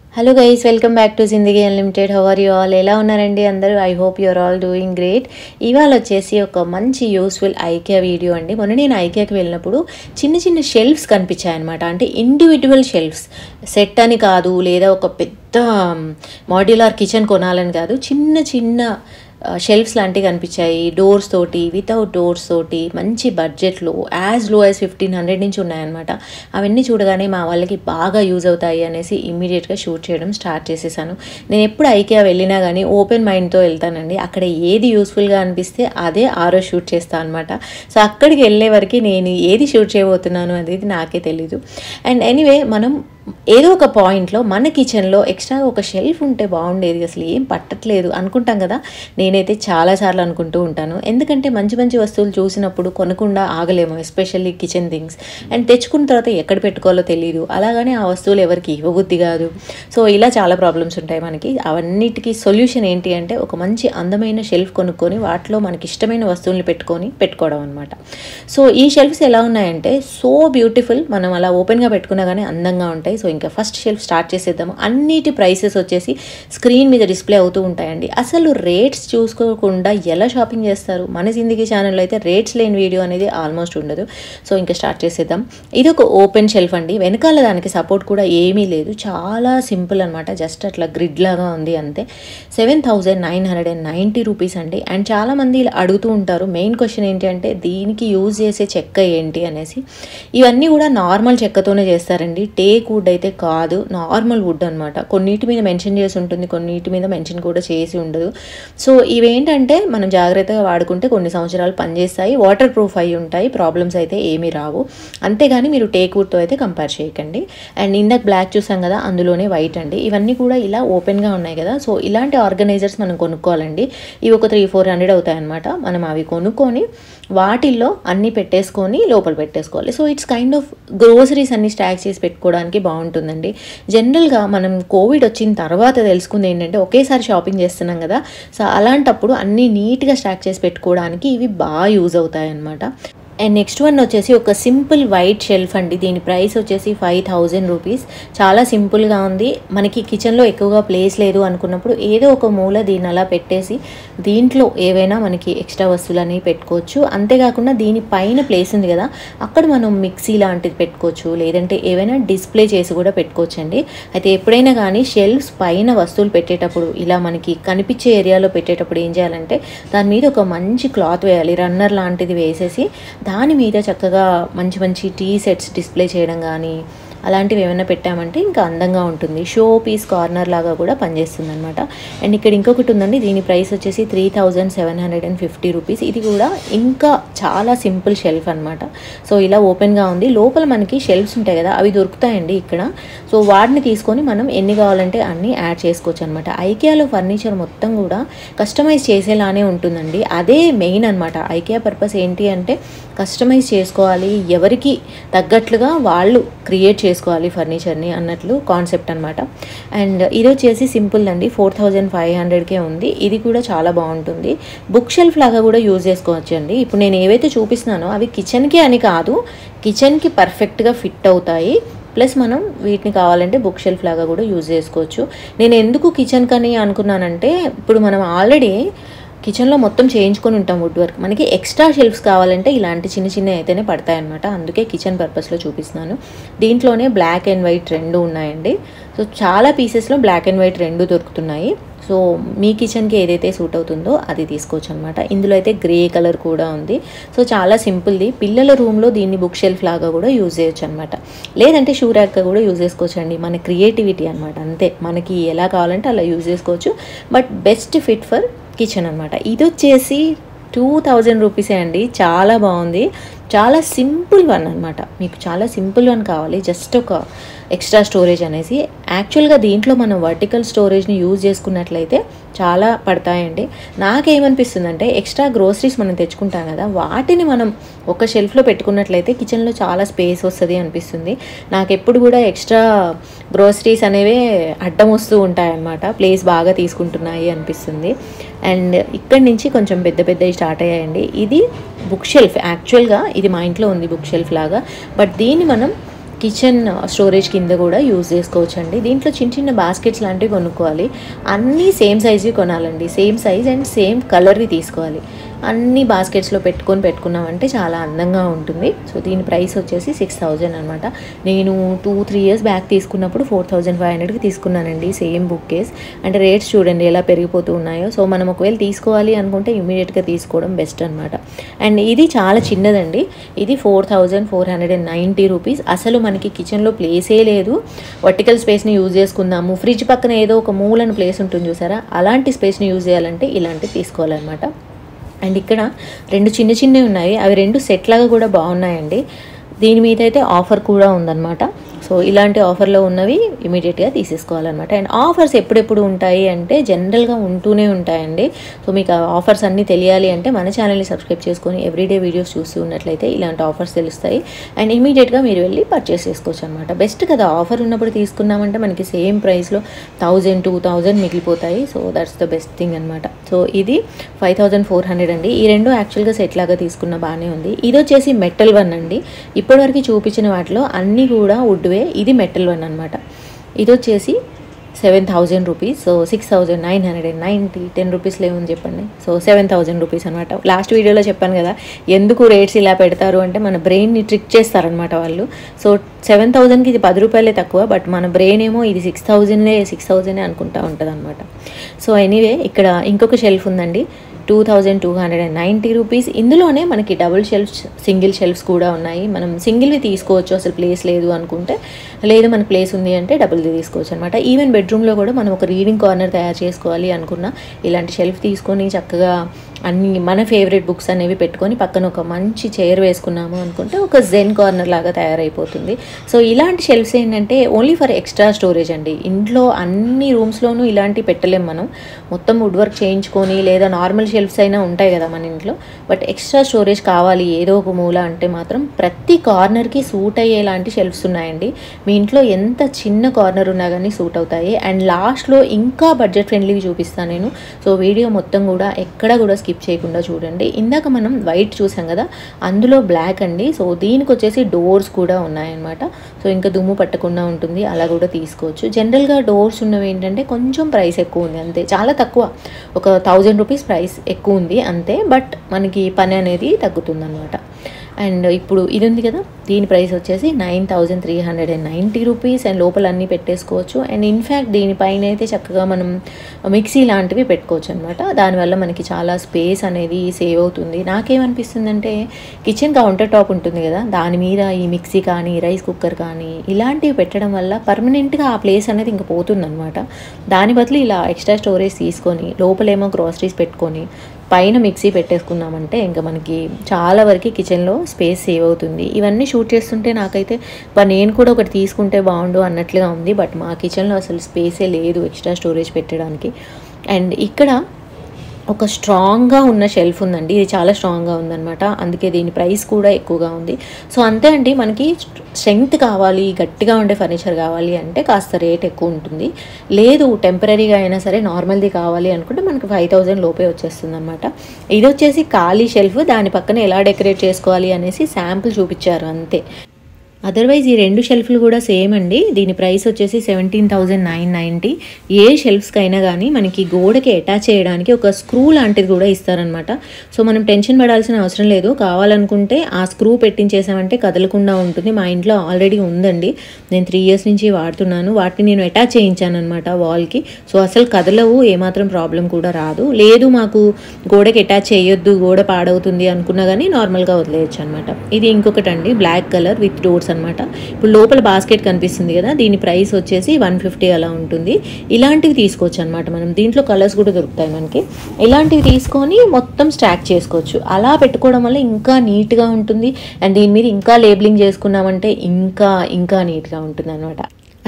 hello guys welcome back to Zindagi unlimited how are you all ఎలా ఉన్నారండి అందరూ I hope you're all doing great ఇవాళ వచ్చేసి ఒక మంచి యూస్ఫుల్ ఐకియా వీడియో అండి మొన్న నేను ఐకియాకి వెళ్ళినప్పుడు చిన్న చిన్న షెల్ఫ్స్ కనిపించాయి అనమాట అంటే ఇండివిజువల్ షెల్ఫ్స్ సెట్ అని కాదు లేదా ఒక పెద్ద మాడ్యులర్ కిచెన్ కొనాలని కాదు చిన్న చిన్న షెల్ఫ్స్ లాంటివి కనిపించాయి డోర్స్ తోటి వితౌట్ డోర్స్ తోటి మంచి బడ్జెట్లో as low as fifteen hundred నుంచి ఉన్నాయన్నమాట అవన్నీ చూడగానే మా వాళ్ళకి బాగా యూజ్ అవుతాయి అనేసి ఇమ్మీడియట్గా షూట్ చేయడం స్టార్ట్ చేసేసాను నేను ఎప్పుడు ఐకియా వెళ్ళినా కానీ ఓపెన్ మైండ్తో వెళ్తానండి అక్కడ ఏది యూస్ఫుల్గా అనిపిస్తే అదే ఆ రోజు షూట్ చేస్తాను అనమాట సో అక్కడికి వెళ్ళే వరకు నేను ఏది షూట్ చేయబోతున్నాను అనేది నాకే తెలీదు అండ్ ఎనీవే మనం ఏదో ఒక పాయింట్లో మన కిచెన్లో ఎక్స్ట్రా ఒక షెల్ఫ్ ఉంటే బాగుండేది అసలు ఏం పట్టట్లేదు అనుకుంటాం కదా నేనైతే చాలాసార్లు అనుకుంటూ ఉంటాను ఎందుకంటే మంచి మంచి వస్తువులు చూసినప్పుడు కొనకుండా ఆగలేము ఎస్పెషల్లీ కిచెన్ థింగ్స్ అండ్ తెచ్చుకున్న తర్వాత ఎక్కడ పెట్టుకోవాలో తెలియదు అలాగనే ఆ వస్తువులు ఎవరికి ఇవ్వబుద్ధి కాదు సో ఇలా చాలా ప్రాబ్లమ్స్ ఉంటాయి మనకి అవన్నిటికీ సొల్యూషన్ ఏంటి అంటే ఒక మంచి అందమైన షెల్ఫ్ కొనుక్కొని వాటిలో మనకి ఇష్టమైన వస్తువుల్ని పెట్టుకొని పెట్టుకోవడం అనమాట సో ఈ షెల్ఫ్స్ ఎలా ఉన్నాయంటే సో బ్యూటిఫుల్ మనం అలా ఓపెన్గా పెట్టుకున్నా కానీ అందంగా ఉంటాయి సో ఇంకా ఫస్ట్ షెల్ఫ్ స్టార్ట్ చేసేద్దాము అన్నిటి ప్రైసెస్ వచ్చేసి స్క్రీన్ మీద డిస్ప్లే అవుతూ ఉంటాయండి అసలు రేట్స్ చూసుకోకుండా ఎలా షాపింగ్ చేస్తారు మన జిందగీ ఛానల్లో అయితే రేట్స్ లేని వీడియో అనేది ఆల్మోస్ట్ ఉండదు సో ఇంకా స్టార్ట్ చేసేద్దాం ఇది ఒక ఓపెన్ షెల్ఫ్ అండి వెనకాల దానికి సపోర్ట్ కూడా ఏమీ లేదు చాలా సింపుల్ అనమాట జస్ట్ అట్లా గ్రిడ్ లాగా ఉంది అంతే seven thousand nine hundred and ninety rupees అండి అండ్ చాలామంది ఇలా అడుగుతూ ఉంటారు మెయిన్ క్వశ్చన్ ఏంటి అంటే దీనికి యూజ్ చేసే చెక్క ఏంటి అనేసి ఇవన్నీ కూడా నార్మల్ చెక్కతోనే చేస్తారండి టేక్ వుడ్ అయితే కాదు నార్మల్ వుడ్ అనమాట కొన్నిటి మీద మెన్షన్ చేసి ఉంటుంది కొన్నిటి మీద మెన్షన్ కూడా చేసి ఉండదు సో ఇవేంటంటే మనం జాగ్రత్తగా వాడుకుంటే కొన్ని సంవత్సరాలు పనిచేస్తాయి వాటర్ ప్రూఫ్ అయి ఉంటాయి ప్రాబ్లమ్స్ అయితే ఏమీ రావు అంతేగాని మీరు టేక్ వుడ్తో అయితే కంపేర్ చేయకండి అండ్ ఇందాక బ్లాక్ చూసాం కదా అందులోనే వైట్ అండి ఇవన్నీ కూడా ఇలా ఓపెన్గా ఉన్నాయి కదా సో ఇలాంటి ఆర్గనైజర్స్ మనం కొనుక్కోవాలండి ఇవి ఒక త్రీ ఫోర్ హండ్రెడ్ అవుతాయి అనమాట మనం అవి కొనుక్కొని వాటిల్లో అన్నీ పెట్టేసుకొని లోపల పెట్టేసుకోవాలి so it's kind of groceries అన్ని స్టాక్ చేసి పెట్టుకోవడానికి బాగుంటుందండి జనరల్గా మనం కోవిడ్ వచ్చిన తర్వాత తెలుసుకుంది ఏంటంటే ఒకేసారి షాపింగ్ చేస్తున్నాం కదా సో అలాంటప్పుడు అన్నీ నీట్గా స్టాక్ చేసి పెట్టుకోవడానికి ఇవి బాగా యూజ్ అవుతాయి అన్నమాట అండ్ నెక్స్ట్ వన్ వచ్చేసి ఒక సింపుల్ వైట్ షెల్ఫ్ అండి దీని ప్రైస్ వచ్చేసి ఫైవ్ థౌజండ్ రూపీస్ చాలా సింపుల్గా ఉంది మనకి కిచెన్లో ఎక్కువగా ప్లేస్ లేదు అనుకున్నప్పుడు ఏదో ఒక మూల దీన్ని అలా పెట్టేసి దీంట్లో ఏవైనా మనకి ఎక్స్ట్రా వస్తువులు అనేవి పెట్టుకోవచ్చు అంతేకాకుండా దీని పైన ప్లేస్ ఉంది కదా అక్కడ మనం మిక్సీ లాంటిది పెట్టుకోవచ్చు లేదంటే ఏవైనా డిస్ప్లే చేసి కూడా పెట్టుకోవచ్చు అండి అయితే ఎప్పుడైనా కానీ షెల్ఫ్స్ పైన వస్తువులు పెట్టేటప్పుడు ఇలా మనకి కనిపించే ఏరియాలో పెట్టేటప్పుడు ఏం చేయాలంటే దాని మీద ఒక మంచి క్లాత్ వేయాలి రన్నర్ లాంటిది వేసేసి దాని మీద చక్కగా మంచి మంచి టీ సెట్స్ డిస్ప్లే చేయడం కానీ అలాంటివి ఏమైనా పెట్టామంటే ఇంకా అందంగా ఉంటుంది షో పీస్ కార్నర్ లాగా కూడా పనిచేస్తుంది అనమాట అండ్ ఇక్కడ ఇంకొకటి ఉందండి దీని ప్రైస్ వచ్చేసి three thousand seven hundred and fifty rupees ఇది కూడా ఇంకా చాలా సింపుల్ షెల్ఫ్ అనమాట సో ఇలా ఓపెన్గా ఉంది లోపల మనకి షెల్ఫ్స్ ఉంటాయి కదా అవి దొరుకుతాయండి ఇక్కడ సో వాటిని తీసుకొని మనం ఎన్ని కావాలంటే అన్ని యాడ్ చేసుకోవచ్చు అనమాట ఐకియాలో ఫర్నిచర్ మొత్తం కూడా కస్టమైజ్ చేసేలానే ఉంటుందండి అదే మెయిన్ అనమాట ఐకియా పర్పస్ ఏంటి అంటే కస్టమైజ్ చేసుకోవాలి ఎవరికి తగ్గట్లుగా వాళ్ళు క్రియేట్ చేసుకోవాలి ఫర్నిచర్ని అన్నట్లు కాన్సెప్ట్ అనమాట అండ్ ఇది వచ్చేసి సింపుల్ అండి ఫోర్ థౌజండ్ ఫైవ్ హండ్రెడ్కే ఉంది ఇది కూడా చాలా బాగుంటుంది బుక్ షెల్ఫ్ లాగా కూడా యూజ్ చేసుకోవచ్చు అండి ఇప్పుడు నేను ఏవైతే చూపిస్తున్నానో అవి కిచెన్కి అని కాదు కిచెన్కి పర్ఫెక్ట్గా ఫిట్ అవుతాయి ప్లస్ మనం వీటిని కావాలంటే బుక్ షెల్ఫ్ లాగా కూడా యూజ్ చేసుకోవచ్చు నేను ఎందుకు కిచెన్ కని అనుకున్నానంటే ఇప్పుడు మనం ఆల్రెడీ కిచెన్లో మొత్తం చేయించుకొని ఉంటాం వుడ్ వర్క్ మనకి ఎక్స్ట్రా షెల్ఫ్స్ కావాలంటే ఇలాంటి చిన్న చిన్న అయితేనే పడతాయన్నమాట అందుకే కిచెన్ పర్పస్లో చూపిస్తున్నాను దీంట్లోనే బ్లాక్ అండ్ వైట్ రెండు ఉన్నాయండి సో చాలా పీసెస్లో బ్లాక్ అండ్ వైట్ రెండు దొరుకుతున్నాయి సో మీ కిచెన్కి ఏదైతే సూట్ అవుతుందో అది తీసుకోవచ్చు అనమాట ఇందులో అయితే గ్రే కలర్ కూడా ఉంది సో చాలా సింపుల్ది పిల్లల రూమ్లో దీన్ని బుక్ షెల్ఫ్ లాగా కూడా యూజ్ చేయొచ్చు అనమాట లేదంటే షూ ర్యాక్గా కూడా యూజ్ చేసుకోవచ్చు అండి మన క్రియేటివిటీ అనమాట అంతే మనకి ఎలా కావాలంటే అలా యూజ్ చేసుకోవచ్చు but best fit for kitchen అనమాట ఇది వచ్చేసి టూ థౌజండ్ రూపీసే అండి చాలా బాగుంది చాలా సింపుల్ వన్ అనమాట మీకు చాలా సింపుల్ వన్ కావాలి జస్ట్ ఒక ఎక్స్ట్రా స్టోరేజ్ అనేసి యాక్చువల్గా దీంట్లో మనం వర్టికల్ స్టోరేజ్ని యూజ్ చేసుకున్నట్లయితే చాలా పడతాయండి నాకేమనిపిస్తుందంటే ఎక్స్ట్రా గ్రోసరీస్ మనం తెచ్చుకుంటాం కదా వాటిని మనం ఒక షెల్ఫ్లో పెట్టుకున్నట్లయితే కిచెన్లో చాలా స్పేస్ వస్తుంది అనిపిస్తుంది నాకు ఎప్పుడు కూడా ఎక్స్ట్రా గ్రోసరీస్ అనేవి అడ్డం వస్తూ ఉంటాయన్నమాట ప్లేస్ బాగా తీసుకుంటున్నాయి అనిపిస్తుంది అండ్ ఇక్కడి నుంచి కొంచెం పెద్ద పెద్దవి స్టార్ట్ అయ్యాయండి ఇది బుక్ షెల్ఫ్ యాక్చువల్గా ఇది మా ఇంట్లో ఉంది బుక్ షెల్ఫ్ లాగా బట్ దీన్ని మనం కిచెన్ స్టోరేజ్ కింద కూడా యూజ్ చేసుకోవచ్చు అండి దీంట్లో చిన్న చిన్న బాస్కెట్స్ లాంటివి కొనుక్కోవాలి అన్నీ సేమ్ సైజువి కొనాలండి సేమ్ సైజ్ అండ్ సేమ్ కలర్వి తీసుకోవాలి అన్ని బాస్కెట్స్లో పెట్టుకొని పెట్టుకున్నామంటే చాలా అందంగా ఉంటుంది సో దీని ప్రైస్ వచ్చేసి సిక్స్ థౌజండ్ అనమాట నేను టూ త్రీ ఇయర్స్ బ్యాక్ తీసుకున్నప్పుడు ఫోర్ థౌజండ్ ఫైవ్ హండ్రెడ్కి తీసుకున్నానండి సేమ్ బుక్ కేస్ అంటే రేట్స్ చూడండి ఎలా పెరిగిపోతూ ఉన్నాయో సో మనం ఒకవేళ తీసుకోవాలి అనుకుంటే ఇమీడియట్గా తీసుకోవడం బెస్ట్ అనమాట అండ్ ఇది చాలా చిన్నదండి ఇది four thousand four hundred and ninety rupees అసలు మనకి కిచెన్లో ప్లేసే లేదు వర్టికల్ స్పేస్ని యూజ్ చేసుకుందాము ఫ్రిడ్జ్ పక్కన ఏదో ఒక మూలను ప్లేస్ ఉంటుంది చూసారా అలాంటి స్పేస్ని యూజ్ చేయాలంటే ఇలాంటివి తీసుకోవాలన్నమాట అండ్ ఇక్కడ రెండు చిన్న చిన్నవి ఉన్నాయి అవి రెండు సెట్ లాగా కూడా బాగున్నాయండి దీని మీద అయితే ఆఫర్ కూడా ఉందన్నమాట సో ఇలాంటి ఆఫర్లో ఉన్నవి ఇమీడియట్గా తీసేసుకోవాలన్నమాట అండ్ ఆఫర్స్ ఎప్పుడెప్పుడు ఉంటాయి అంటే జనరల్గా ఉంటూనే ఉంటాయండి సో మీకు ఆ ఆఫర్స్ అన్నీ తెలియాలి అంటే మన ఛానల్ని సబ్స్క్రైబ్ చేసుకొని ఎవ్రీడే వీడియోస్ చూస్తూ ఉన్నట్లయితే ఇలాంటి ఆఫర్స్ తెలుస్తాయి అండ్ ఇమీడియట్గా మీరు వెళ్ళి పర్చేస్ చేసుకోవచ్చు అనమాట బెస్ట్ కదా ఆఫర్ ఉన్నప్పుడు తీసుకున్నామంటే మనకి సేమ్ ప్రైస్లో థౌజండ్ టూ థౌజండ్ మిగిలిపోతాయి so that's the best thing అనమాట సో ఇది ఫైవ్ థౌజండ్ ఫోర్ హండ్రెడ్ అండి ఈ రెండు యాక్చువల్గా సెట్ లాగా తీసుకున్న బాగానే ఉంది ఇది వచ్చేసి మెటల్ వన్ అండి ఇప్పటివరకు చూపించిన వాటిలో అన్నీ కూడా వుడ్వే ఇది మెటల్ వన్ అనమాట ఇది వచ్చేసి seven thousand rupees so six thousand nine hundred and ninety ten రూపీస్లో ఏముంది చెప్పండి సో సెవెన్ థౌజండ్ రూపీస్ అనమాట లాస్ట్ వీడియోలో చెప్పాను కదా ఎందుకు రేట్స్ ఇలా పెడతారు అంటే మన బ్రెయిన్ని ట్రిక్ చేస్తారనమాట వాళ్ళు సో సెవెన్ థౌజండ్కి ఇది పది రూపాయలే తక్కువ బట్ మన బ్రెయిన్ ఏమో ఇది సిక్స్ థౌజండ్లే సిక్స్ థౌజండే అనుకుంటా ఉంటుంది అనమాట సో ఎనీవే ఇక్కడ ఇంకొక షెల్ఫ్ ఉందండి two thousand two hundred and ninety rupees ఇందులోనే మనకి డబుల్ షెల్ఫ్స్ సింగిల్ షెల్ఫ్స్ కూడా ఉన్నాయి మనం సింగిల్వి తీసుకోవచ్చు అసలు ప్లేస్ లేదు అనుకుంటే లేదు మన ప్లేస్ ఉంది అంటే డబుల్ది తీసుకోవచ్చు అనమాట ఈవెన్ బెడ్రూమ్లో కూడా మనం ఒక రీడింగ్ కార్నర్ తయారు చేసుకోవాలి అనుకున్న ఇలాంటి షెల్ఫ్ తీసుకొని చక్కగా అన్ని మన ఫేవరెట్ బుక్స్ అనేవి పెట్టుకొని పక్కన ఒక మంచి చైర్ వేసుకున్నాము అనుకుంటే ఒక జెన్ కార్నర్ లాగా తయారైపోతుంది సో ఇలాంటి షెల్ఫ్స్ ఏంటంటే ఓన్లీ ఫర్ ఎక్స్ట్రా స్టోరేజ్ అండి ఇంట్లో అన్ని రూమ్స్లోనూ ఇలాంటి పెట్టలేం మనం మొత్తం వుడ్ వర్క్ చేయించుకొని లేదా నార్మల్ షెల్ఫ్స్ అయినా ఉంటాయి కదా మన ఇంట్లో బట్ ఎక్స్ట్రా స్టోరేజ్ కావాలి ఏదో ఒక మూల అంటే మాత్రం ప్రతి కార్నర్కి సూట్ అయ్యేలాంటి షెల్ఫ్స్ ఉన్నాయండి మీ ఇంట్లో ఎంత చిన్న కార్నర్ ఉన్నా కానీ సూట్ అవుతాయి అండ్ లాస్ట్లో ఇంకా బడ్జెట్ ఫ్రెండ్లీవి చూపిస్తాను నేను సో వీడియో మొత్తం కూడా ఎక్కడ కూడా స్కిప్ చేయకుండా చూడండి ఇందాక మనం వైట్ చూసాం కదా అందులో బ్లాక్ అండి సో దీనికి వచ్చేసి డోర్స్ కూడా ఉన్నాయన్నమాట సో ఇంకా దుమ్ము పట్టకుండా ఉంటుంది అలా కూడా తీసుకోవచ్చు జనరల్గా డోర్స్ ఉన్నవి ఏంటంటే కొంచెం ప్రైస్ ఎక్కువ ఉంది అంతే చాలా తక్కువ ఒక థౌజండ్ రూపీస్ ప్రైస్ ఎక్కువ ఉంది అంతే బట్ మనకి పని అనేది తగ్గుతుంది అనమాట అండ్ ఇప్పుడు ఇది ఉంది కదా దీని ప్రైస్ వచ్చేసి nine thousand three hundred and ninety rupees and లోపల అన్నీ పెట్టేసుకోవచ్చు అండ్ ఇన్ఫ్యాక్ట్ దీనిపైన అయితే చక్కగా మనం మిక్సీ లాంటివి పెట్టుకోవచ్చు అనమాట దానివల్ల మనకి చాలా స్పేస్ అనేది సేవ్ అవుతుంది నాకేమనిపిస్తుందంటే కిచెన్ కౌంటర్ టాప్ ఉంటుంది కదా దాని మీద ఈ మిక్సీ కానీ రైస్ కుక్కర్ కానీ ఇలాంటివి పెట్టడం వల్ల పర్మనెంట్గా ఆ ప్లేస్ అనేది ఇంకా పోతుందన్నమాట దాని బదులు ఇలా ఎక్స్ట్రా స్టోరేజ్ తీసుకొని లోపలేమో గ్రాసరీస్ పెట్టుకొని పైన మిక్సీ పెట్టేసుకున్నామంటే ఇంకా మనకి చాలా వరకు కిచెన్లో స్పేస్ సేవ్ అవుతుంది ఇవన్నీ షూట్ చేస్తుంటే నాకైతే "బా, నేను కూడా ఒకటి తీసుకుంటే బాగుండు అన్నట్లుగా ఉంది బట్ మా కిచెన్లో అసలు స్పేసే లేదు ఎక్స్ట్రా స్టోరేజ్ పెట్టడానికి అండ్ ఇక్కడ ఒక స్ట్రాంగ్గా ఉన్న షెల్ఫ్ ఉందండి ఇది చాలా స్ట్రాంగ్గా ఉందన్నమాట అందుకే దీని ప్రైస్ కూడా ఎక్కువగా ఉంది సో అంతే అండి మనకి స్ట్రెంగ్త్ కావాలి గట్టిగా ఉండే ఫర్నిచర్ కావాలి అంటే కాస్త రేట్ ఎక్కువ ఉంటుంది లేదు టెంపరీగా అయినా సరే నార్మల్ది కావాలి అనుకుంటే మనకి ఫైవ్ థౌజండ్ లోపే వచ్చేస్తుంది అనమాట ఇది వచ్చేసి ఖాళీ షెల్ఫ్ దాని పక్కన ఎలా డెకరేట్ చేసుకోవాలి అనేసి శాంపుల్ చూపించారు అంతే అదర్వైజ్ ఈ రెండు షెల్ఫ్లు కూడా సేమ్ అండి దీని ప్రైస్ వచ్చేసి సెవెంటీన్ థౌజండ్ నైన్ నైంటీ ఏ షెల్ఫ్స్కి అయినా కానీ మనకి గోడకి అటాచ్ చేయడానికి ఒక స్క్రూ లాంటిది కూడా ఇస్తారనమాట సో మనం టెన్షన్ పడాల్సిన అవసరం లేదు కావాలనుకుంటే ఆ స్క్రూ పెట్టించేసామంటే కదలకుండా ఉంటుంది మా ఇంట్లో ఆల్రెడీ ఉందండి నేను త్రీ ఇయర్స్ నుంచి వాడుతున్నాను వాటిని నేను అటాచ్ చేయించాను అనమాట వాల్కి సో అసలు కదలవు ఏమాత్రం ప్రాబ్లం కూడా రాదు లేదు మాకు గోడకి అటాచ్ చేయొద్దు గోడ పాడవుతుంది అనుకున్నా కానీ నార్మల్గా వదిలేయచ్చు అనమాట ఇది ఇంకొకటి అండి బ్లాక్ కలర్ విత్ డోర్స్ అనమాట ఇప్పుడు లోపల బాస్కెట్ కనిపిస్తుంది కదా దీని ప్రైస్ వచ్చేసి వన్ ఫిఫ్టీ అలా ఉంటుంది ఇలాంటివి తీసుకోవచ్చు అనమాట మనం దీంట్లో కలర్స్ కూడా దొరుకుతాయి మనకి ఇలాంటివి తీసుకొని మొత్తం స్టాక్ చేసుకోవచ్చు అలా పెట్టుకోవడం వల్ల ఇంకా నీట్గా ఉంటుంది అండ్ దీని మీద ఇంకా లేబులింగ్ చేసుకున్నామంటే ఇంకా ఇంకా నీట్గా ఉంటుంది అనమాట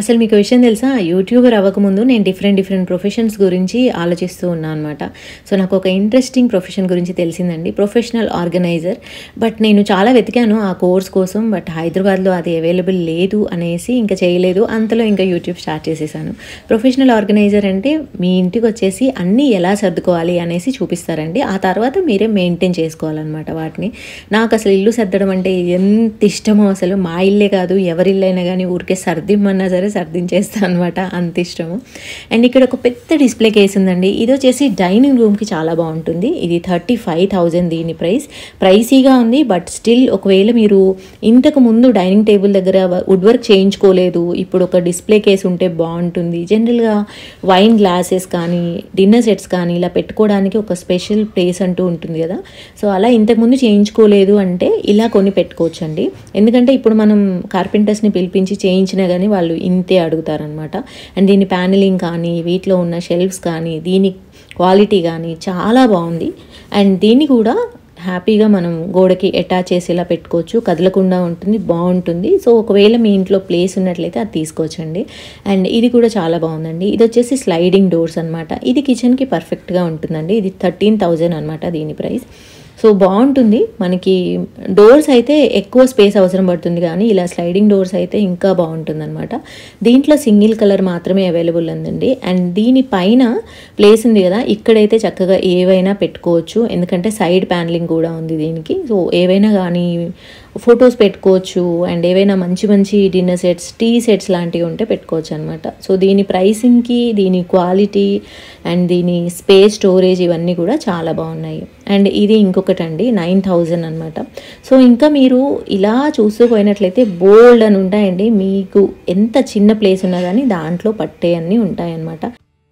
అసలు మీకు విషయం తెలుసా యూట్యూబర్ అవ్వకముందు నేను డిఫరెంట్ డిఫరెంట్ ప్రొఫెషన్స్ గురించి ఆలోచిస్తూ ఉన్నాను అనమాట సో నాకు ఒక ఇంట్రెస్టింగ్ ప్రొఫెషన్ గురించి తెలిసిందండి ప్రొఫెషనల్ ఆర్గనైజర్ బట్ నేను చాలా వెతికాను ఆ కోర్స్ కోసం బట్ హైదరాబాద్లో అది అవైలబుల్ లేదు అనేసి ఇంకా చేయలేదు అంతలో ఇంకా యూట్యూబ్ స్టార్ట్ చేసేసాను ప్రొఫెషనల్ ఆర్గనైజర్ అంటే మీ ఇంటికి వచ్చేసి అన్నీ ఎలా సర్దుకోవాలి అనేసి చూపిస్తారండి ఆ తర్వాత మీరే మెయింటైన్ చేసుకోవాలన్నమాట వాటిని నాకు అసలు ఇల్లు సర్దడం అంటే ఎంత ఇష్టమో అసలు మా ఇల్లే కాదు ఎవరి ఇల్లైనా కానీ ఊరికే సర్దిమ్మన్నా సరే సర్దించేస్తాను అనమాట అంత ఇష్టము అండ్ ఇక్కడ ఒక పెద్ద డిస్ప్లే కేసు ఉందండి ఇది వచ్చేసి డైనింగ్ రూమ్కి చాలా బాగుంటుంది ఇది థర్టీ ఫైవ్ థౌజండ్ దీని ప్రైస్ ప్రైసీగా ఉంది బట్ స్టిల్ ఒకవేళ మీరు ఇంతకు ముందు డైనింగ్ టేబుల్ దగ్గర వుడ్ వర్క్ చేయించుకోలేదు ఇప్పుడు ఒక డిస్ప్లే కేసు ఉంటే బాగుంటుంది జనరల్గా వైన్ గ్లాసెస్ కానీ డిన్నర్ సెట్స్ కానీ ఇలా పెట్టుకోవడానికి ఒక స్పెషల్ ప్లేస్ అంటూ ఉంటుంది కదా సో అలా ఇంతకుముందు చేయించుకోలేదు అంటే ఇలా కొన్ని పెట్టుకోవచ్చు అండి ఎందుకంటే ఇప్పుడు మనం కార్పెంటర్స్ని పిలిపించి చేయించినా కానీ వాళ్ళు ఇంతే అడుగుతారనమాట అండ్ దీని ప్యానలింగ్ కానీ వీటిలో ఉన్న షెల్ఫ్స్ కానీ దీని క్వాలిటీ కానీ చాలా బాగుంది అండ్ దీన్ని కూడా హ్యాపీగా మనం గోడకి అటాచ్ చేసి ఇలా పెట్టుకోవచ్చు కదలకుండా ఉంటుంది బాగుంటుంది సో ఒకవేళ మీ ఇంట్లో ప్లేస్ ఉన్నట్లయితే అది తీసుకోవచ్చండి అండ్ ఇది కూడా చాలా బాగుందండి ఇది వచ్చేసి స్లైడింగ్ డోర్స్ అనమాట ఇది కిచెన్కి పర్ఫెక్ట్గా ఉంటుందండి ఇది థర్టీన్ థౌజండ్ అనమాట దీని ప్రైస్ సో బాగుంటుంది మనకి డోర్స్ అయితే ఎక్కువ స్పేస్ అవసరం పడుతుంది కానీ ఇలా స్లైడింగ్ డోర్స్ అయితే ఇంకా బాగుంటుంది అనమాట దీంట్లో సింగిల్ కలర్ మాత్రమే అవైలబుల్ ఉందండి అండ్ దీని పైన ప్లేస్ ఉంది కదా ఇక్కడైతే చక్కగా ఏవైనా పెట్టుకోవచ్చు ఎందుకంటే సైడ్ ప్యానలింగ్ కూడా ఉంది దీనికి సో ఏవైనా కానీ ఫొటోస్ పెట్టుకోవచ్చు అండ్ ఏవైనా మంచి మంచి డిన్నర్ సెట్స్ టీ సెట్స్ లాంటివి ఉంటే పెట్టుకోవచ్చు అనమాట సో దీని ప్రైసింగ్కి దీని క్వాలిటీ అండ్ దీని స్పేస్ స్టోరేజ్ ఇవన్నీ కూడా చాలా బాగున్నాయి అండ్ ఇది ఇంకొకటి అండి నైన్ థౌజండ్ అనమాట సో ఇంకా మీరు ఇలా చూస్తూ పోయినట్లయితే బోల్డ్ అని ఉంటాయండి మీకు ఎంత చిన్న ప్లేస్ ఉన్నా కానీ దాంట్లో పట్టే అన్నీ ఉంటాయన్నమాట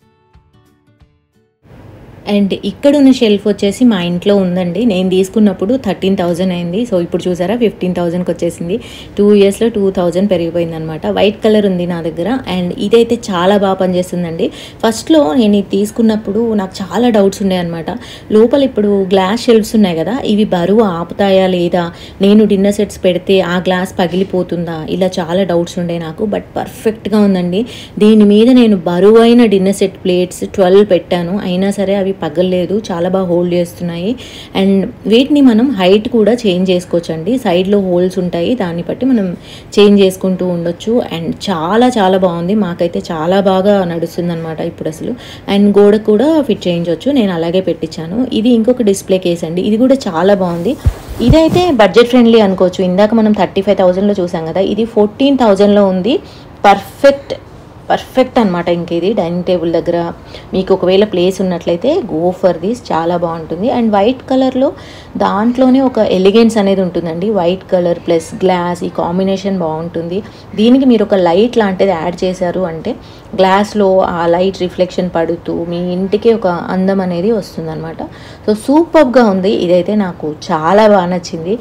అండ్ ఇక్కడ ఉన్న షెల్ఫ్ వచ్చేసి మా ఇంట్లో ఉందండి నేను తీసుకున్నప్పుడు థర్టీన్ థౌజండ్ అయింది సో ఇప్పుడు చూసారా ఫిఫ్టీన్ థౌజండ్కి వచ్చేసింది టూ ఇయర్స్లో టూ థౌజండ్ పెరిగిపోయింది అనమాట వైట్ కలర్ ఉంది నా దగ్గర అండ్ ఇదైతే చాలా బాగా పనిచేస్తుందండి ఫస్ట్లో నేను ఇది తీసుకున్నప్పుడు నాకు చాలా డౌట్స్ ఉన్నాయి అనమాట లోపల ఇప్పుడు గ్లాస్ షెల్ఫ్స్ ఉన్నాయి కదా ఇవి బరువు ఆపుతాయా లేదా నేను డిన్నర్ సెట్స్ పెడితే ఆ గ్లాస్ పగిలిపోతుందా ఇలా చాలా డౌట్స్ ఉండే నాకు బట్ పర్ఫెక్ట్గా ఉందండి దీని మీద నేను బరువైన డిన్నర్ సెట్ ప్లేట్స్ ట్వెల్వ్ పెట్టాను అయినా సరే అవి పగలలేదు చాలా బాగా హోల్డ్ చేస్తున్నాయి అండ్ వీటిని మనం హైట్ కూడా చేంజ్ చేసుకోవచ్చు అండి సైడ్లో హోల్స్ ఉంటాయి దాన్ని బట్టి మనం చేంజ్ చేసుకుంటూ ఉండొచ్చు అండ్ చాలా చాలా బాగుంది మాకైతే చాలా బాగా నడుస్తుంది అనమాట ఇప్పుడు అసలు అండ్ గోడ కూడా ఫిట్ చేయించవచ్చు నేను అలాగే పెట్టించాను ఇది ఇంకొక డిస్ప్లే కేస్ అండి ఇది కూడా చాలా బాగుంది ఇదైతే బడ్జెట్ ఫ్రెండ్లీ అనుకోవచ్చు ఇందాక మనం థర్టీ ఫైవ్ థౌజండ్లో చూసాం కదా ఇది ఫోర్టీన్ థౌజండ్లో ఉంది పర్ఫెక్ట్ పర్ఫెక్ట్ అనమాట ఇంక ఇది డైనింగ్ టేబుల్ దగ్గర మీకు ఒకవేళ ప్లేస్ ఉన్నట్లయితే గో ఫర్ దిస్ చాలా బాగుంటుంది అండ్ వైట్ కలర్లో దాంట్లోనే ఒక ఎలిగెన్స్ అనేది ఉంటుందండి వైట్ కలర్ ప్లస్ గ్లాస్ ఈ కాంబినేషన్ బాగుంటుంది దీనికి మీరు ఒక లైట్ లాంటిది యాడ్ చేశారు అంటే గ్లాస్లో ఆ లైట్ రిఫ్లెక్షన్ పడుతూ మీ ఇంటికి ఒక అందం అనేది వస్తుందన్నమాట సో సూపర్గా ఉంది ఇదైతే నాకు చాలా బాగా నచ్చింది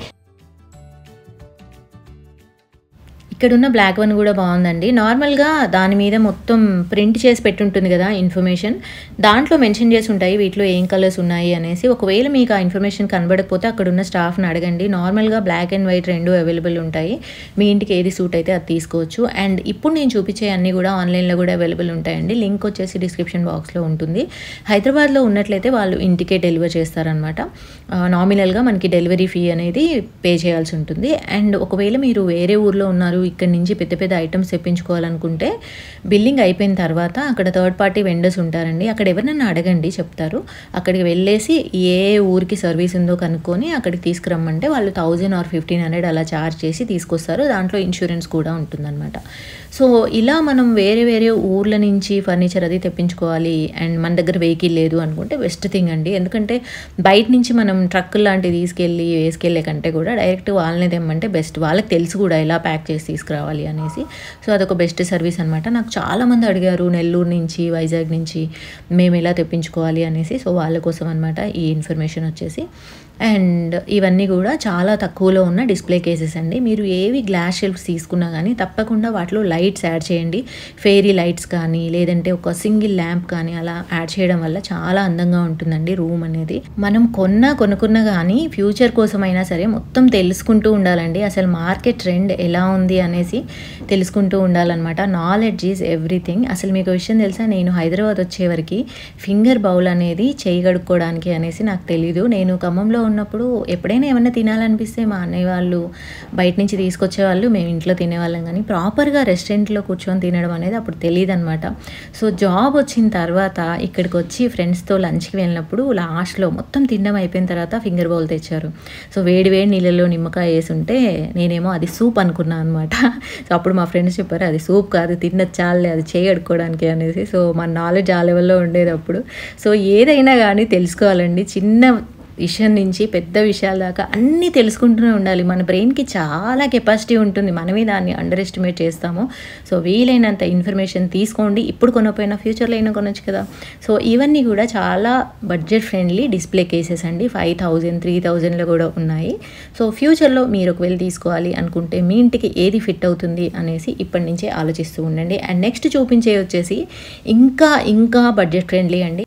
ఇక్కడున్న బ్లాక్ వన్ కూడా బాగుందండి నార్మల్గా దాని మీద మొత్తం ప్రింట్ చేసి పెట్టుంటుంది కదా ఇన్ఫర్మేషన్ దాంట్లో మెన్షన్ చేసి ఉంటాయి వీటిలో ఏం కలర్స్ ఉన్నాయి అనేసి ఒకవేళ మీకు ఆ ఇన్ఫర్మేషన్ కనబడకపోతే అక్కడ ఉన్న స్టాఫ్ని అడగండి నార్మల్గా బ్లాక్ అండ్ వైట్ రెండు అవైలబుల్ ఉంటాయి మీ ఇంటికి ఏది సూట్ అయితే అది తీసుకోవచ్చు అండ్ ఇప్పుడు నేను చూపించే అన్నీ కూడా ఆన్లైన్లో కూడా అవైలబుల్ ఉంటాయండి లింక్ వచ్చేసి డిస్క్రిప్షన్ బాక్స్లో ఉంటుంది హైదరాబాద్లో ఉన్నట్లయితే వాళ్ళు ఇంటికే డెలివర్ చేస్తారనమాట నామినల్గా మనకి డెలివరీ ఫీ అనేది పే చేయాల్సి ఉంటుంది అండ్ ఒకవేళ మీరు వేరే ఊర్లో ఉన్నారు ఇక్కడ నుంచి పెద్ద పెద్ద ఐటమ్స్ తెప్పించుకోవాలనుకుంటే బిల్లింగ్ అయిపోయిన తర్వాత అక్కడ థర్డ్ పార్టీ వెండర్స్ ఉంటారండి అక్కడ ఎవరినైనా అడగండి చెప్తారు అక్కడికి వెళ్ళేసి ఏ ఊరికి సర్వీస్ ఉందో కనుక్కొని అక్కడికి తీసుకురమ్మంటే వాళ్ళు థౌజండ్ ఆర్ ఫిఫ్టీన్ హండ్రెడ్ అలా ఛార్జ్ చేసి తీసుకొస్తారు దాంట్లో ఇన్సూరెన్స్ కూడా ఉంటుందన్నమాట సో ఇలా మనం వేరే వేరే ఊర్ల నుంచి ఫర్నిచర్ అది తెప్పించుకోవాలి అండ్ మన దగ్గర వెహికల్ లేదు అనుకుంటే బెస్ట్ థింగ్ అండి ఎందుకంటే బయట నుంచి మనం ట్రక్ లాంటివి తీసుకెళ్ళి వేసుకెళ్ళే కంటే కూడా డైరెక్ట్ వాళ్ళనే తెమ్మంటే బెస్ట్ వాళ్ళకి తెలుసు కూడా ఎలా ప్యాక్ చేసి తీసుకురావాలి అనేసి సో అదొక బెస్ట్ సర్వీస్ అనమాట నాకు చాలామంది అడిగారు నెల్లూరు నుంచి వైజాగ్ నుంచి మేము ఎలా తెప్పించుకోవాలి అనేసి సో వాళ్ళ కోసం అనమాట ఈ ఇన్ఫర్మేషన్ వచ్చేసి అండ్ ఇవన్నీ కూడా చాలా తక్కువలో ఉన్న డిస్ప్లే కేసెస్ అండి మీరు ఏవి గ్లాస్ షెల్ఫ్స్ తీసుకున్నా కానీ తప్పకుండా వాటిలో లైట్స్ యాడ్ చేయండి ఫెయిరీ లైట్స్ కానీ లేదంటే ఒక సింగిల్ ల్యాంప్ కానీ అలా యాడ్ చేయడం వల్ల చాలా అందంగా ఉంటుందండి రూమ్ అనేది మనం కొన్నా కొనుక్కున్నా కానీ ఫ్యూచర్ కోసమైనా సరే మొత్తం తెలుసుకుంటూ ఉండాలండి అసలు మార్కెట్ ట్రెండ్ ఎలా ఉంది అనేసి తెలుసుకుంటూ ఉండాలన్నమాట నాలెడ్జ్ ఈజ్ ఎవ్రీథింగ్ అసలు మీకు విషయం తెలుసా నేను హైదరాబాద్ వచ్చేవరకు ఫింగర్ బౌల్ అనేది చేయి కడుక్కోవడానికి అనేసి నాకు తెలీదు నేను ఖమ్మంలో ఉన్నప్పుడు ఎప్పుడైనా ఏమైనా తినాలనిపిస్తే మా అన్నయ్య వాళ్ళు బయట నుంచి తీసుకొచ్చే వాళ్ళు మేము ఇంట్లో తినేవాళ్ళం కానీ ప్రాపర్గా రెస్టారెంట్లో కూర్చొని తినడం అనేది అప్పుడు తెలియదు అనమాట సో జాబ్ వచ్చిన తర్వాత ఇక్కడికి వచ్చి ఫ్రెండ్స్తో లంచ్కి వెళ్ళినప్పుడు లాస్ట్లో మొత్తం తినడం అయిపోయిన తర్వాత ఫింగర్ బౌల్ తెచ్చారు సో వేడి వేడి నీళ్ళలో నిమ్మకాయ వేసి ఉంటే నేనేమో అది సూప్ అనుకున్నాను అనమాట సో అప్పుడు మా ఫ్రెండ్స్ చెప్పారు అది సూప్ కాదు తిన్న చాలే అది చేయి కడుక్కోవడానికి అనేసి సో మా నాలెడ్జ్ ఆ లెవెల్లో ఉండేది అప్పుడు సో ఏదైనా కానీ తెలుసుకోవాలండి చిన్న విషయం నుంచి పెద్ద విషయాల దాకా అన్నీ తెలుసుకుంటూనే ఉండాలి మన బ్రెయిన్కి చాలా కెపాసిటీ ఉంటుంది మనమే దాన్ని అండర్ ఎస్టిమేట్ చేస్తాము సో వీలైనంత ఇన్ఫర్మేషన్ తీసుకోండి ఇప్పుడు కొనకపోయినా ఫ్యూచర్లో అయినా కొనొచ్చు కదా సో ఇవన్నీ కూడా చాలా బడ్జెట్ ఫ్రెండ్లీ డిస్ప్లే కేసెస్ అండి ఫైవ్ థౌజండ్ త్రీ థౌజండ్లో కూడా ఉన్నాయి సో ఫ్యూచర్లో మీరు ఒకవేళ తీసుకోవాలి అనుకుంటే మీ ఇంటికి ఏది ఫిట్ అవుతుంది అనేసి ఇప్పటి నుంచే ఆలోచిస్తూ ఉండండి అండ్ నెక్స్ట్ చూపించే వచ్చేసి ఇంకా ఇంకా బడ్జెట్ ఫ్రెండ్లీ అండి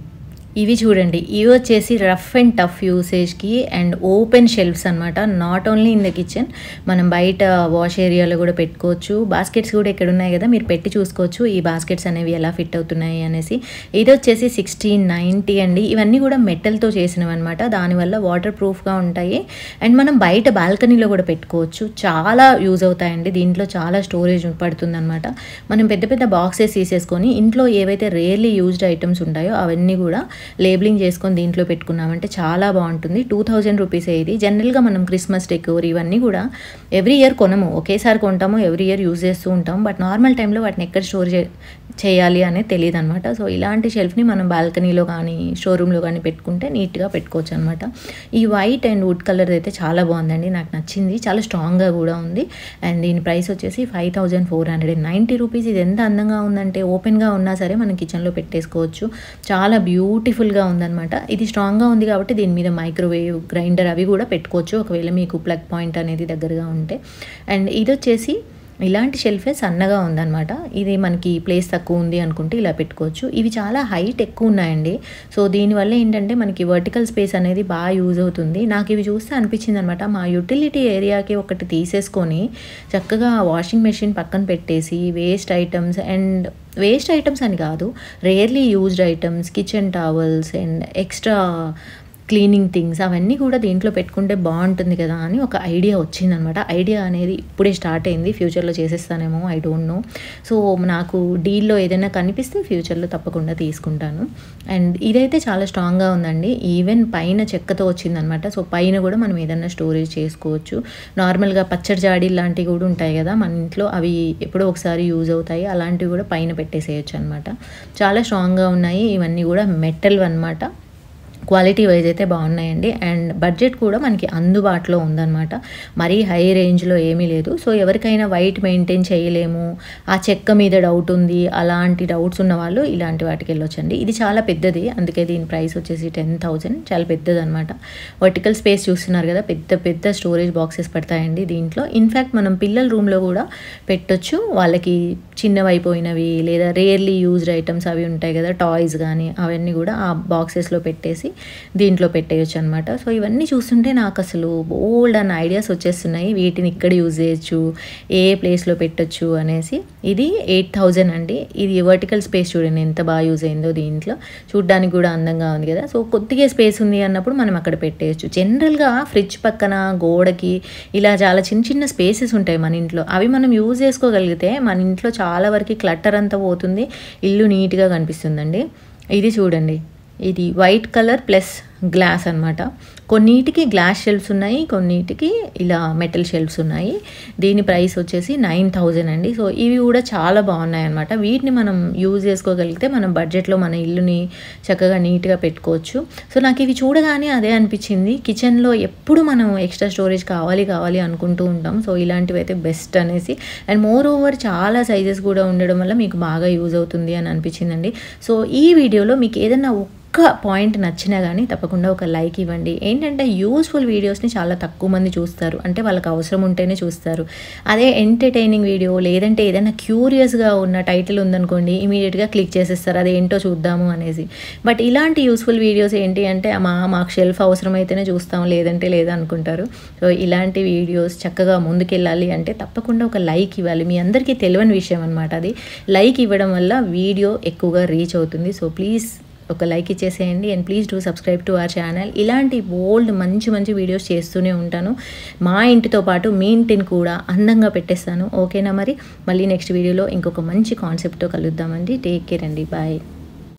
ఇవి చూడండి ఇవి వచ్చేసి రఫ్ అండ్ టఫ్ యూసేజ్కి అండ్ ఓపెన్ షెల్ఫ్స్ అనమాట not only in the kitchen మనం బయట వాష్ ఏరియాలో కూడా పెట్టుకోవచ్చు బాస్కెట్స్ కూడా ఇక్కడ ఉన్నాయి కదా మీరు పెట్టి చూసుకోవచ్చు ఈ బాస్కెట్స్ అనేవి ఎలా ఫిట్ అవుతున్నాయి అనేసి ఇది వచ్చేసి సిక్స్టీన్ నైంటీ అండి ఇవన్నీ కూడా మెటల్తో చేసినవి అనమాట దానివల్ల వాటర్ ప్రూఫ్గా ఉంటాయి అండ్ మనం బయట బాల్కనీలో కూడా పెట్టుకోవచ్చు చాలా యూజ్ అవుతాయండి దీంట్లో చాలా స్టోరేజ్ పడుతుంది అనమాట మనం పెద్ద పెద్ద బాక్సెస్ తీసేసుకొని ఇంట్లో ఏవైతే రేర్లీ యూజ్డ్ ఐటమ్స్ ఉంటాయో అవన్నీ కూడా లేబులింగ్ చేసుకొని దీంట్లో పెట్టుకున్నామంటే చాలా బాగుంటుంది టూ థౌజండ్ రూపీసే ఇది జనరల్గా మనం క్రిస్మస్ డెకోర్ ఇవన్నీ కూడా ఎవ్రీ ఇయర్ కొనము ఒకేసారి కొంటాము ఎవ్రీ ఇయర్ యూజ్ చేస్తూ ఉంటాం బట్ నార్మల్ టైంలో వాటిని ఎక్కడ స్టోర్ చే చేయాలి అనేది తెలియదు అనమాట సో ఇలాంటి షెల్ఫ్ని మనం బాల్కనీలో కానీ షోరూంలో కానీ పెట్టుకుంటే నీట్గా పెట్టుకోవచ్చు అనమాట ఈ వైట్ అండ్ వుడ్ కలర్ అయితే చాలా బాగుందండి నాకు నచ్చింది చాలా స్ట్రాంగ్గా కూడా ఉంది అండ్ దీని ప్రైస్ వచ్చేసి five thousand four hundred and ninety rupees ఇది ఎంత అందంగా ఉందంటే ఓపెన్గా ఉన్నా సరే మనం కిచెన్లో పెట్టేసుకోవచ్చు చాలా బ్యూటిఫుల్గా ఉందన్నమాట ఇది స్ట్రాంగ్గా ఉంది కాబట్టి దీని మీద మైక్రోవేవ్ గ్రైండర్ అవి కూడా పెట్టుకోవచ్చు ఒకవేళ మీకు ప్లగ్ పాయింట్ అనేది దగ్గరగా ఉంటే అండ్ ఇది వచ్చేసి ఇలాంటి షెల్ఫే సన్నగా ఉందన్నమాట ఇది మనకి ప్లేస్ తక్కువ ఉంది అనుకుంటే ఇలా పెట్టుకోవచ్చు ఇవి చాలా హైట్ ఎక్కువ ఉన్నాయండి సో దీనివల్ల ఏంటంటే మనకి వర్టికల్ స్పేస్ అనేది బాగా యూజ్ అవుతుంది నాకు ఇవి చూస్తే అనిపించింది అనమాట మా యూటిలిటీ ఏరియాకి ఒకటి తీసేసుకొని చక్కగా వాషింగ్ మెషిన్ పక్కన పెట్టేసి waste items and waste items అని కాదు rarely used items kitchen towels and extra cleaning things అవన్నీ కూడా దీంట్లో పెట్టుకుంటే బాగుంటుంది కదా అని ఒక ఐడియా వచ్చిందనమాట ఐడియా అనేది ఇప్పుడే స్టార్ట్ అయింది ఫ్యూచర్లో చేసేస్తానేమో ఐ డోంట్ నో సో నాకు డీల్లో ఏదైనా కనిపిస్తే ఫ్యూచర్లో తప్పకుండా తీసుకుంటాను అండ్ ఇదైతే చాలా స్ట్రాంగ్గా ఉందండి ఈవెన్ పైన చెక్కతో వచ్చిందనమాట సో పైన కూడా మనం ఏదైనా స్టోరేజ్ చేసుకోవచ్చు నార్మల్గా పచ్చడి జాడీ లాంటివి కూడా ఉంటాయి కదా మన ఇంట్లో అవి ఎప్పుడో ఒకసారి యూజ్ అవుతాయి అలాంటివి కూడా పైన పెట్టేసేయచ్చు అనమాట చాలా స్ట్రాంగ్గా ఉన్నాయి ఇవన్నీ కూడా మెటల్ అనమాట క్వాలిటీ వైజ్ అయితే బాగున్నాయండి అండ్ బడ్జెట్ కూడా మనకి అందుబాటులో ఉందన్నమాట మరీ హై రేంజ్లో ఏమీ లేదు సో ఎవరికైనా వైట్ మెయింటైన్ చేయలేము ఆ చెక్క మీద డౌట్ ఉంది అలాంటి డౌట్స్ ఉన్న వాళ్ళు ఇలాంటి వాటికి వెళ్ళొచ్చండి ఇది చాలా పెద్దది అందుకే దీని ప్రైస్ వచ్చేసి టెన్ థౌజండ్ చాలా పెద్దది అనమాట వర్టికల్ స్పేస్ చూస్తున్నారు కదా పెద్ద పెద్ద స్టోరేజ్ బాక్సెస్ పడతాయండి దీంట్లో ఇన్ఫ్యాక్ట్ మనం పిల్లల రూమ్లో కూడా పెట్టొచ్చు వాళ్ళకి చిన్నవైపోయినవి లేదా రేర్లీ యూజ్డ్ ఐటమ్స్ అవి ఉంటాయి కదా టాయ్స్ కానీ అవన్నీ కూడా ఆ బాక్సెస్లో పెట్టేసి దీంట్లో పెట్టేయచ్చు అనమాట సో ఇవన్నీ చూస్తుంటే నాకు అసలు బోల్డ్ అన్న ఐడియాస్ వచ్చేస్తున్నాయి వీటిని ఇక్కడ యూజ్ చేయొచ్చు ఏ ప్లేస్లో పెట్టొచ్చు అనేసి ఇది ఎయిట్ థౌజండ్ అండి ఇది వర్టికల్ స్పేస్ చూడండి ఎంత బాగా యూజ్ అయిందో దీంట్లో చూడ్డానికి కూడా అందంగా ఉంది కదా సో కొద్దిగా స్పేస్ ఉంది అన్నప్పుడు మనం అక్కడ పెట్టేయచ్చు జనరల్గా ఫ్రిడ్జ్ పక్కన గోడకి ఇలా చాలా చిన్న చిన్న స్పేసెస్ ఉంటాయి మన ఇంట్లో అవి మనం యూజ్ చేసుకోగలిగితే మన ఇంట్లో చాలా వరకు క్లట్టర్ అంతా పోతుంది ఇల్లు నీట్గా కనిపిస్తుందండి ఇది చూడండి ఇది వైట్ కలర్ ప్లస్ గ్లాస్ అనమాట కొన్నిటికి గ్లాస్ షెల్ఫ్స్ ఉన్నాయి కొన్నిటికి ఇలా మెటల్ షెల్ఫ్స్ ఉన్నాయి దీని ప్రైస్ వచ్చేసి నైన్ థౌజండ్ అండి సో ఇవి కూడా చాలా బాగున్నాయి అనమాట వీటిని మనం యూజ్ చేసుకోగలిగితే మనం బడ్జెట్లో మన ఇల్లుని చక్కగా నీట్గా పెట్టుకోవచ్చు సో నాకు ఇవి చూడగానే అదే అనిపించింది కిచెన్లో ఎప్పుడు మనం ఎక్స్ట్రా స్టోరేజ్ కావాలి కావాలి అనుకుంటూ ఉంటాం సో ఇలాంటివి అయితే బెస్ట్ అనేసి అండ్ మోర్ ఓవర్ చాలా సైజెస్ కూడా ఉండడం వల్ల మీకు బాగా యూజ్ అవుతుంది అని అనిపించిందండి సో ఈ వీడియోలో మీకు ఏదైనా ఒక్క పాయింట్ నచ్చినా కానీ తప్పకుండా తప్పకుండా ఒక లైక్ ఇవ్వండి ఏంటంటే యూస్ఫుల్ వీడియోస్ని చాలా తక్కువ మంది చూస్తారు అంటే వాళ్ళకి అవసరం ఉంటేనే చూస్తారు అదే ఎంటర్టైనింగ్ వీడియో లేదంటే ఏదైనా క్యూరియస్గా ఉన్న టైటిల్ ఉందనుకోండి ఇమీడియట్గా క్లిక్ చేసేస్తారు అది ఏంటో చూద్దాము అనేసి బట్ ఇలాంటి యూస్ఫుల్ వీడియోస్ ఏంటి అంటే మా మాకు షెల్ఫ్ అవసరమైతేనే చూస్తాం లేదంటే లేదా అనుకుంటారు సో ఇలాంటి వీడియోస్ చక్కగా ముందుకెళ్ళాలి అంటే తప్పకుండా ఒక లైక్ ఇవ్వాలి మీ అందరికీ తెలియని విషయం అనమాట అది లైక్ ఇవ్వడం వల్ల వీడియో ఎక్కువగా రీచ్ అవుతుంది సో ప్లీజ్ ఒక లైక్ ఇచ్చేసేయండి and please do subscribe to our channel ఇలాంటి ఓల్డ్ మంచి మంచి వీడియోస్ చేస్తూనే ఉంటాను మా ఇంటితో పాటు మీ ఇంటిని కూడా అందంగా పెట్టేస్తాను ఓకేనా మరి మళ్ళీ నెక్స్ట్ వీడియోలో ఇంకొక మంచి కాన్సెప్ట్తో కలుద్దామండి టేక్ కేర్ అండి బాయ్